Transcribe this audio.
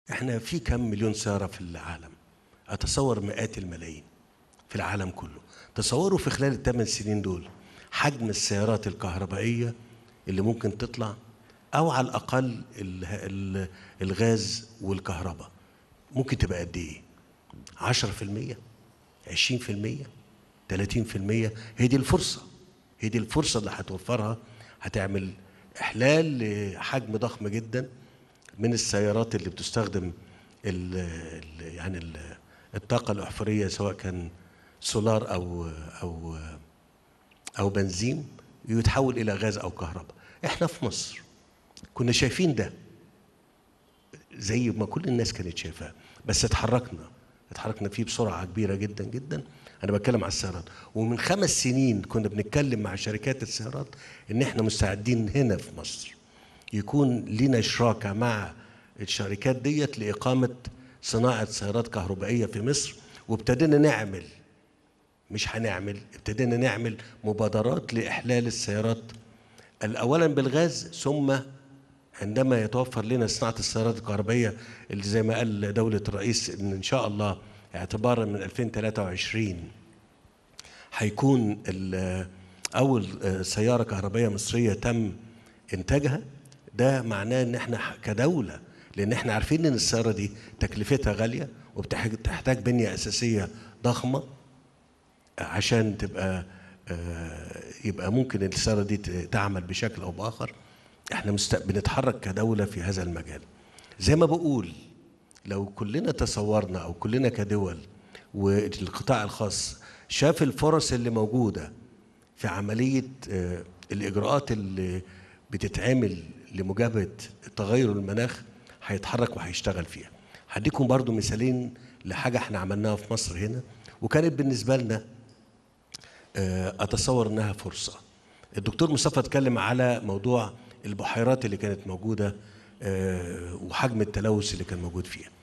احنا في كم مليون سياره في العالم اتصور مئات الملايين في العالم كله تصوروا في خلال الثمان سنين دول حجم السيارات الكهربائيه اللي ممكن تطلع او على الاقل ال- ال- الغاز والكهرباء ممكن تبقى قد ايه 10% 20% 30% هي دي الفرصه هي دي الفرصه اللي هتوفرها هتعمل احلال لحجم ضخم جدا من السيارات اللي بتستخدم ال ال يعني ال الطاقه الاحفوريه سواء كان سولار او او او بنزين يتحول الى غاز او كهرباء احنا في مصر كنا شايفين ده زي ما كل الناس كانت شايفاه بس اتحركنا اتحركنا فيه بسرعه كبيره جدا جدا انا بتكلم على السيارات ومن خمس سنين كنا بنتكلم مع شركات السيارات ان احنا مستعدين هنا في مصر يكون لنا شراكه مع الشركات ديت لاقامه صناعه سيارات كهربائيه في مصر وابتدينا نعمل مش هنعمل ابتدينا نعمل مبادرات لاحلال السيارات اولا بالغاز ثم عندما يتوفر لنا صناعه السيارات الكهربائيه اللي زي ما قال دوله الرئيس ان ان شاء الله اعتبارا من 2023 هيكون ال- اول سياره كهربائيه مصريه تم انتاجها ده معناه ان احنا كدوله لان احنا عارفين ان السياره دي تكلفتها غاليه وبتحتاج بنيه اساسيه ضخمه عشان تبقى آه، يبقى ممكن السياره دي ت- تعمل بشكل او باخر احنا مست... بنتحرك كدوله في هذا المجال زي ما بقول لو كلنا تصورنا او كلنا كدول والقطاع الخاص شاف الفرص اللي موجوده في عمليه آه، الاجراءات اللي بتتعمل لمجابهه تغير المناخ هيتحرك وهيشتغل فيها هديكم برضو مثالين لحاجه احنا عملناها في مصر هنا وكانت بالنسبه لنا آه، اتصور انها فرصه الدكتور مصطفى اتكلم على موضوع البحيرات اللي كانت موجوده آه، وحجم التلوث اللي كان موجود فيها